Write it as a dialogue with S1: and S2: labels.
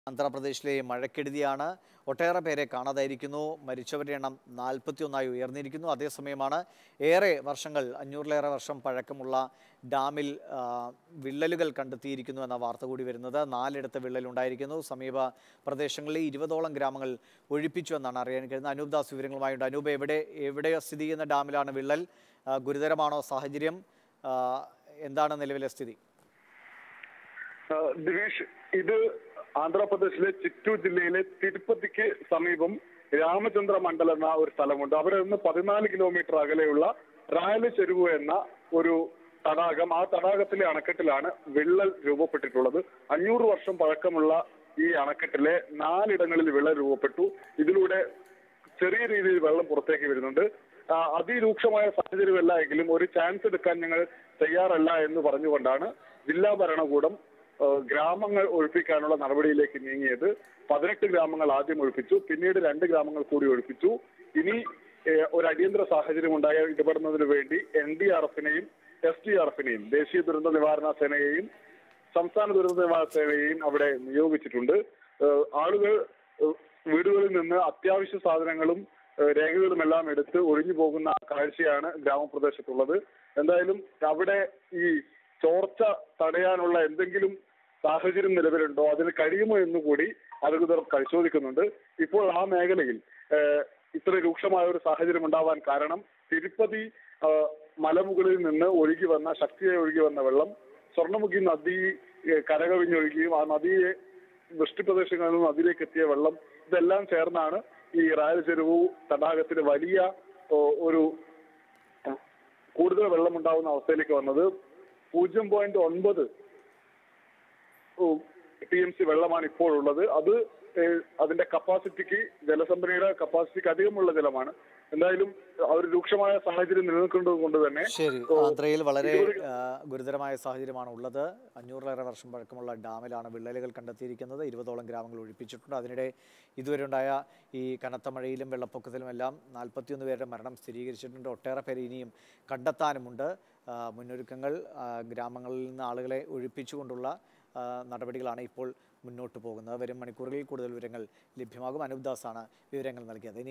S1: ആന്ധ്രാപ്രദേശിലെ മഴക്കെടുതിയാണ് ഒട്ടേറെ പേരെ കാണാതായിരിക്കുന്നു മരിച്ചവരുടെ എണ്ണം നാൽപ്പത്തിയൊന്നായി ഉയർന്നിരിക്കുന്നു അതേസമയമാണ് ഏറെ വർഷങ്ങൾ അഞ്ഞൂറിലേറെ വർഷം പഴക്കമുള്ള ഡാമിൽ ആ, വിള്ളലുകൾ കണ്ടെത്തിയിരിക്കുന്നു എന്ന വാർത്ത കൂടി വരുന്നത് നാലിടത്ത് വിള്ളലുണ്ടായിരിക്കുന്നു സമീപ പ്രദേശങ്ങളിലെ ഇരുപതോളം ഗ്രാമങ്ങൾ ഒഴിപ്പിച്ചു എന്നാണ് അറിയാൻ കഴിയുന്നത് അനൂപ് ദാസ് വിവരങ്ങളുമായുണ്ട് അനൂപ് എവിടെ എവിടെ സ്ഥിതി ചെയ്യുന്ന ഡാമിലാണ് വിള്ളൽ ആ, ഗുരുതരമാണോ സാഹചര്യം ആ, എന്താണ് നിലവിലെ സ്ഥിതി
S2: ആ, ദിനേഷ് ഇത് ആന്ധ്രാപ്രദേശിലെ ചിറ്റൂർ ജില്ലയിലെ തിരുപ്പതിക്ക് സമീപം രാമചന്ദ്ര മണ്ഡൽ എന്ന ഒരു സ്ഥലമുണ്ട് അവിടെ നിന്ന് പതിനാല് കിലോമീറ്റർ അകലെയുള്ള റായല ചെരുവ് എന്ന ഒരു തടാകം ആ തടാകത്തിലെ അണക്കെട്ടിലാണ് വിള്ളൽ രൂപപ്പെട്ടിട്ടുള്ളത് അഞ്ഞൂറ് വർഷം പഴക്കമുള്ള ഈ അണക്കെട്ടിലെ നാലിടങ്ങളിൽ വിള്ളൽ രൂപപ്പെട്ടു ഇതിലൂടെ ചെറിയ രീതിയിൽ വെള്ളം പുറത്തേക്ക് വരുന്നുണ്ട് ആ, അതിരൂക്ഷമായ സാഹചര്യമല്ല എങ്കിലും ഒരു ചാൻസ് എടുക്കാൻ ഞങ്ങൾ തയ്യാറല്ല എന്ന് പറഞ്ഞുകൊണ്ടാണ് ജില്ലാ ഭരണകൂടം ആ, ഗ്രാമങ്ങൾ ഒഴിപ്പിക്കാനുള്ള നടപടിയിലേക്ക് നീങ്ങിയത് പതിനെട്ട് ഗ്രാമങ്ങൾ ആദ്യം ഒഴിപ്പിച്ചു പിന്നീട് രണ്ട് ഗ്രാമങ്ങൾ കൂടി ഒഴിപ്പിച്ചു ഇനി ഏ, ഒരു അടിയന്തര സാഹചര്യം ഉണ്ടായ ഇടപെടുന്നതിന് വേണ്ടി എൻ ഡി ആർ എഫിനെയും എസ് ഡി ആർ എഫിനെയും ദേശീയ ദുരന്ത നിവാരണ സേനയെയും സംസ്ഥാന ദുരന്ത നിവാരണ സേനയെയും അവിടെ നിയോഗിച്ചിട്ടുണ്ട് ഏഹ് ആളുകൾ ഏഹ് വീടുകളിൽ നിന്ന് അത്യാവശ്യ സാധനങ്ങളും ഏഹ് രേഖകളുമെല്ലാം എടുത്ത് ഒഴിഞ്ഞു പോകുന്ന കാഴ്ചയാണ് ഗ്രാമപ്രദേശത്തുള്ളത് എന്തായാലും അവിടെ ഈ ചോർച്ച തടയാനുള്ള എന്തെങ്കിലും സാഹചര്യം നിലവിലുണ്ടോ അതിന് കഴിയുമോ എന്നുകൂടി അധികൃതർ പരിശോധിക്കുന്നുണ്ട് ഇപ്പോൾ ആ മേഖലയിൽ ഏഹ് ഇത്ര രൂക്ഷമായ ഒരു സാഹചര്യം ഉണ്ടാവാൻ കാരണം തിരുപ്പതി ഏഹ് മലമുകളിൽ നിന്ന് ഒഴുകി വന്ന ശക്തിയായി ഒഴുകി വന്ന വെള്ളം സ്വർണ്ണമുഖി നദി ഏഹ് കരകവിഞ്ഞൊഴുകിയും ആ നദിയെ വൃഷ്ടിപ്രദേശങ്ങളിൽ നിന്ന് നദിയിലേക്ക് എത്തിയ വെള്ളം ഇതെല്ലാം ചേർന്നാണ് ഈ റായൽ ചെരുവു തടാകത്തിന് വലിയ ഓ, ഒരു കൂടുതൽ വെള്ളമുണ്ടാവുന്ന അവസ്ഥയിലേക്ക് വന്നത് പൂജ്യം പോയിന്റ് ഒൻപത് ടി എം സി വെള്ളമാണ് ഇപ്പോൾ ഉള്ളത് അത് ഏഹ്, അതിന്റെ കപ്പാസിറ്റിക്ക് ജലസംഭരണിയുടെ കപ്പാസിറ്റിക്ക് അധികമുള്ള ജലമാണ് എന്തായാലും ആ ഒരു രൂക്ഷമായ സാഹചര്യം നിലനിൽക്കുന്നത് കൊണ്ട് തന്നെ
S1: ശരി
S2: ഓ,
S1: ആന്ധ്രയിൽ വളരെ
S2: ഇതുവരെ-
S1: ആ, ഗുരുതരമായ സാഹചര്യമാണ് ഉള്ളത് അഞ്ഞൂറിലേറെ വർഷം പഴക്കമുള്ള ഡാമിലാണ് വിള്ളലുകൾ കണ്ടെത്തിയിരിക്കുന്നത് ഇരുപതോളം ഗ്രാമങ്ങൾ ഒഴിപ്പിച്ചിട്ടുണ്ട് അതിനിടെ ഇതുവരെ ഉണ്ടായ ഈ കനത്ത മഴയിലും വെള്ളപ്പൊക്കത്തിലുമെല്ലാം നാൽപ്പത്തിയൊന്ന് പേരുടെ മരണം സ്ഥിരീകരിച്ചിട്ടുണ്ട് ഒട്ടേറെ പേരെ ഇനിയും കണ്ടെത്താനുമുണ്ട് ആ, മുന്നൊരുക്കങ്ങൾ ആ, ഗ്രാമങ്ങളിൽ നിന്ന് ആളുകളെ ഒഴിപ്പിച്ചുകൊണ്ടുള്ള ആ, നടപടികളാണ് ഇപ്പോൾ മുന്നോട്ട് പോകുന്നത് വരും മണിക്കൂറുകളിൽ കൂടുതൽ വിവരങ്ങൾ ലഭ്യമാകും അനൂപ് ദാസാണ് വിവരങ്ങൾ നൽകിയത് ഇനി